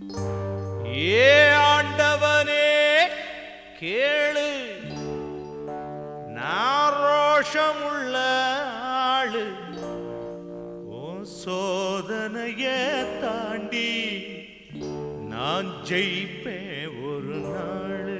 ஏ ஆண்டவனே கேளு நான் ரோஷமுள்ள ஆளு உன் சோதனைய தாண்டி நான் ஜெயிப்பேன் ஒரு நாள்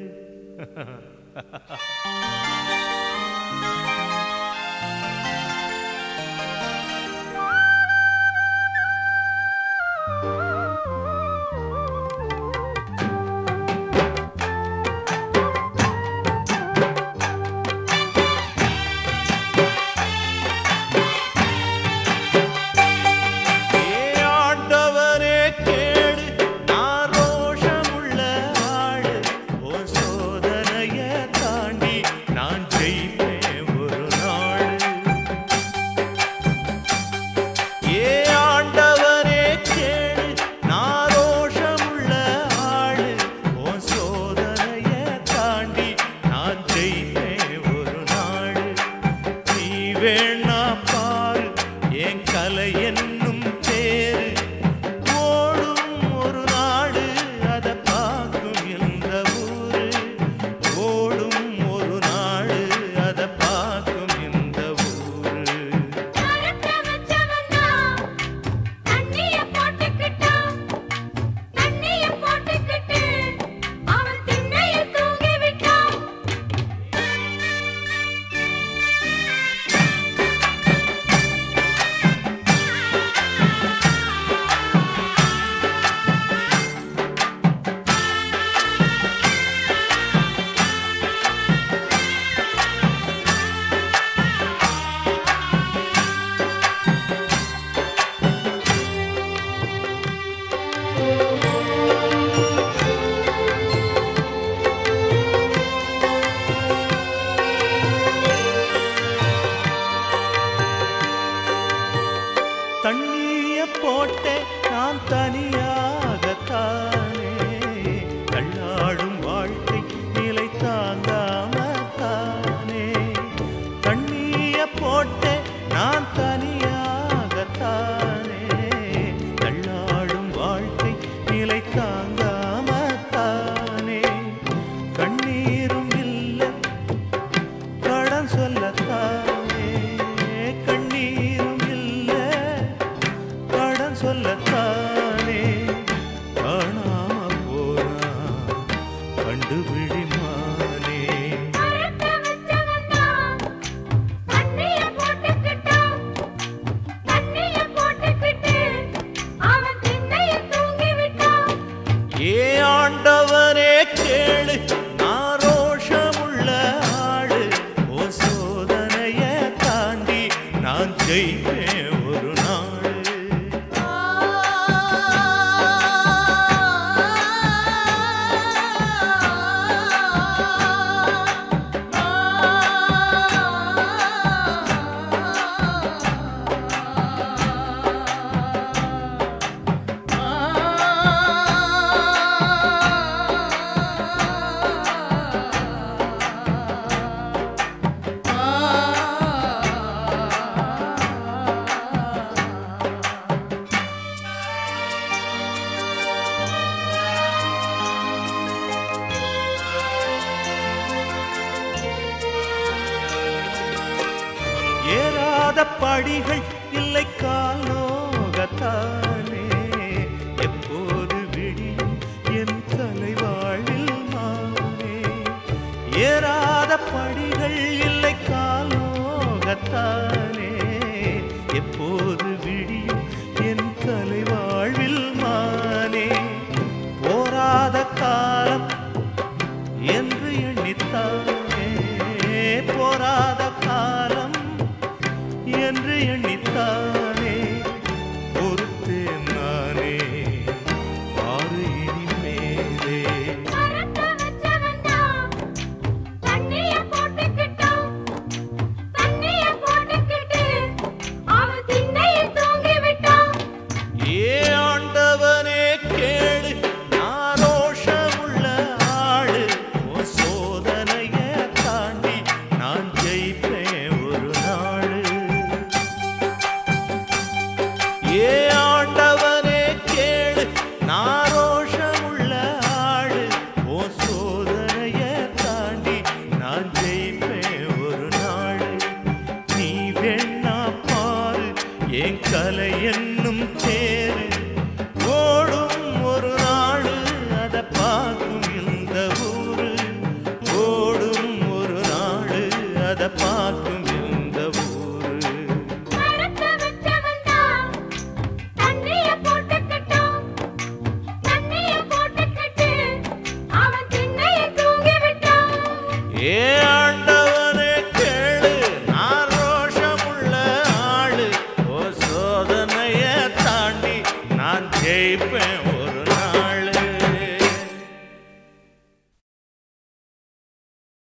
ஏ ஆண்டவரே கேளு நான் ரோஷமுள்ள ஆளு உன் சோதனைய தாண்டி நான் ஜெயிப்பேன் ஒரு நாள் ஏ ஆண்டவரே கேளு நான் ரோஷமுள்ள ஆளு உன் சோதனைய தாண்டி நான் ஜெயிப்பேன் ஒரு நாள் நீ வேணா பாரு என் கலை என்னும் பேரு ஓடும் ஒரு நாடு அதை பார்க்கும் இந்த ஊரு ஓடும் ஒரு நாடு அதை பார்க்கும் இந்த ஊரு மரத்த வச்சவன்னா தண்ணிய போட்டுக்கிட்டான் தண்ணிய போட்டுக்கிட்டு அவன் திண்ணைய தூங்கி விட்டான் தண்ணிய போட்டே நான் தனியாகத்தானே தள்ளாடும் வாழ்க்கை நிலை தாங்காம தானே தண்ணிய போட்டே நான் தனியாகத்தானே தள்ளாடும் வாழ்க்கை நிலை தாங்காம தானே கண்ணீரும் இல்லை கடன் சொல்லத்தானே கண்ணீரும் இல்ல கடன் சொல்லத்தானே காணாம போனா கண்டுபிடிமானே மரத்த வச்சவன்னா தண்ணிய போட்டுக்கிட்டான் தண்ணிய போட்டுக்கிட்டு அவன் திண்ணைய தூங்கி விட்டான் ஏ ஆண்டவரே கேளு நான் ரோஷமுள்ள ஆளு ஓ சோதனைய தாண்டி நான் ஜெயிப்பேன் ஒரு நாள் ஏறாத படிகள் இல்லை கால் நோகத்தானே எப்போது விடியும் என் தலைவாழ்வில் மானே ஏறாத படிகள் இல்லை கால் நோகத்தானே எப்போது விடியும் என் தலைவாழ்வில் மானே போராத காலம் என்று எண்ணித்தானே போராத காலம் என்று எண்ணித்தானே பொறுத்தே கலை என்னும் தேரு ஓடும் ஒரு நாடு அதை பார்க்கும்